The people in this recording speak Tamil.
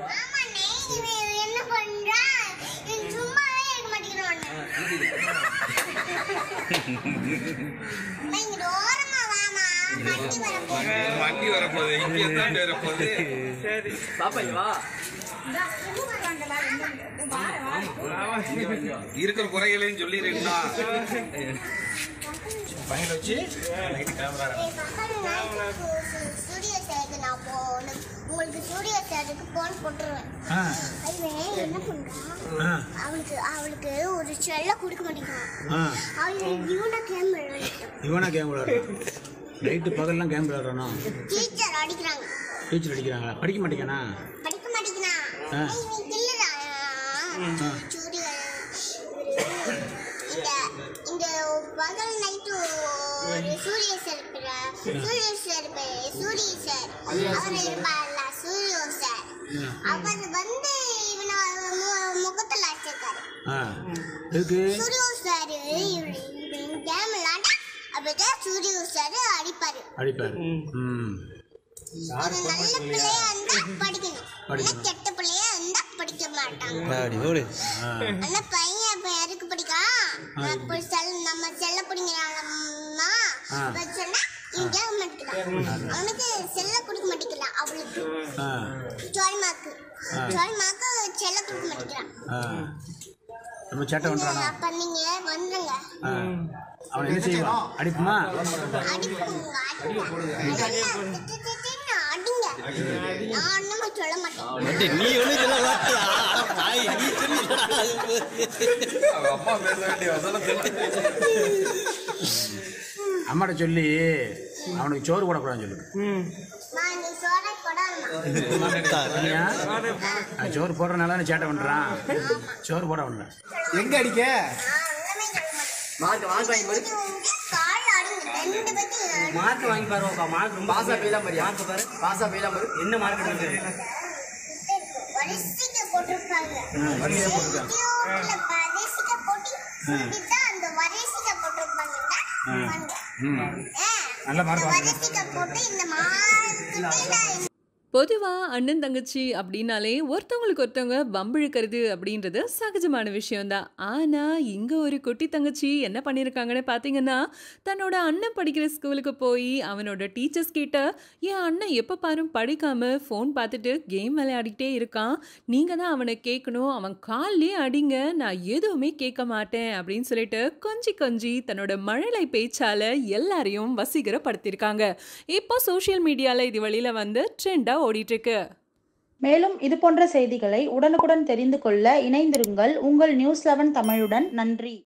ஆமாண்ணே, இவன் என்ன பண்றான்? இவன் சும்மாவே இருக்க மாட்டேங்கிறான். அம்மா, இங்கிட்டு ஓரமா வாம்மா, வண்டி வரப்போகுது. வண்டி வரப்போகுது இங்கே தான் வரப்போகுது பாப்பா இங்க வா இருக்கிற குறைகளையும் சொல்லிடுறீங்களா பையன் வச்சு நைட்டு கிளம்புறாரு ஏய், பக்கத்துல நான் சு- சு- ஸ்டுடியோ சேர்க்கு நான் போன- உங்களுக்கு ஸ்டுடியோ சேர்க்கு போன் போட்டுருவேன் ஆ இவன் என்ன பண்றான் ஆ அவளுக்கு அவளுக்கு ஒரு செல்ல கொடுக்க மாட்டேங்கிறான் ஆ அவன் இவனை கேம் விளையாடிட்டான் இவனா கேம் விளையாடுறான் நைட்டு பகல்லாம் கேம் விளையாடுறானா டீச்சர் அடிக்கிறாங்க டீச்சர் அடிக்கிறாங்களா படிக்க மாட்டேங்கானா படிக்க மாட்டேங்கிறான் ஆ. ஏய், இவன் கில்லுதான் ஆ. சூரிய இந்த இந்த பகல் நைட்டு ஒரு சூரிய சார் இருக்கிறார் சூரிய சார் பேரு சூரிய சார் அவர் இருப்பார்ல சூரிய சார் அவர் வந்து இவனை மு- முகத்துல அடிச்சிருக்காரு ஆ எதுக்கு சூரிய சார் இவன் கேம் விளையாட அப்பதான் சூரிய சார் அடிப்பாரு அடிப்பார் ம் இது நல்ல பிள்ளையா இருந்தா படிக்கணும் ஆனா படிக்கணும். கெட்ட பிள்ளையா இருந்தா படிக்க மாட்டாங்க ஆ ஆனா பையன் இப்ப எதுக்கு படிக்கான் நான் இப்ப செல் நம்ம செல்ல பிடிங்கிறாங்கம்மா ஆ. இப்ப சொன்னா இவன் கேட்க மாட்டேங்கிறான் அவனுக்கு செல்ல கொடுக்க மாட்டேங்கிறான் அவளுக்கு ஆ சோழிமாக்கு ஆ. சோழிமாக்கு செல்ல கொடுக்க மாட்டேங்கிறான் ஆ ரொம்ப சேட்டை நீங்க பண்ணுறானா அப்ப நீங்க வந்துருங்க ஆ அவன் என்ன செய்வான் அடிப்புமா அடிப்புங்க அடிங்க அடிங்க நான் ஒண்ணுமே சொல்ல மாட்டேன் நீ ஒண்ணு சொல்ல மாட்டியா பாய் நீ சொல்லி அம்மா பேச வேண்டிய வசனம் அம்மாட்ட சொல்லி அவனுக்கு சோறு போடக்கூடாதுன்னு சொல்லு நான் நீ சொல்ற கொடாமா ஏன்? அவன் சோறு போடுறனால அவன் சேட்டை பண்ணுறான் சோறு போட பண்ணல எங்க அடிக்க நான் ஒண்ணுமே சொல்ல மாட்டேன் மார்க் மார்க் வாங்கி பாரு கால் ஆடுங்க ரெண்டு பேத்தையும் மார்க் வாங்கி பாருவாக்கா மார்க் ரொம்ப பாசா பெய்யலாம் பாரு மார்க் பாரு பாசா பெய்யலாம் பாரு என்ன மார்க் எடுத்து வரிசைக்கு போட்டிருப்பாங்க வரிசையா போட்டிருக்காங்க. வீடியோல வரிசைக்கு போட்டு இப்படித்தான் அந்த வரிசைக்கு போட்டிருப்பாங்க ம் நல்ல மார்க் வரிசைக்கு போட்டு இந்த மார்க்கு நான் பொதுவாக அண்ணன் தங்கச்சி அப்படின்னாலே ஒருத்தவங்களுக்கு ஒருத்தவங்க வம்பிழுக்கிறது அப்படின்றது சகஜமான விஷயம்தான் ஆனால் இங்கே ஒரு குட்டி தங்கச்சி என்ன பண்ணியிருக்காங்கன்னு பார்த்தீங்கன்னா தன்னோட அண்ணன் படிக்கிற ஸ்கூலுக்கு போய் அவனோட டீச்சர்ஸ் கிட்ட என் அண்ணன் எப்போ பாரும் படிக்காமல் ஃபோன் பார்த்துட்டு கேம் விளையாடிட்டே இருக்கான் நீங்கள் தான் அவனை கேட்கணும் அவன் கால்லே அடிங்க நான் எதுவுமே கேட்க மாட்டேன் அப்படின்னு சொல்லிட்டு கொஞ்சி கொஞ்சி தன்னோட மழலை பேச்சால எல்லாரையும் வசீகரப்படுத்தியிருக்காங்க இப்போ சோஷியல் மீடியாவில் இது வழியில் வந்து ட்ரெண்டாக ஓடிட்டுருக்கு மேலும் இது போன்ற செய்திகளை உடனுக்குடன் தெரிந்து கொள்ள இணைந்திருங்கள் உங்கள் நியூஸ் லெவன் தமிழுடன் நன்றி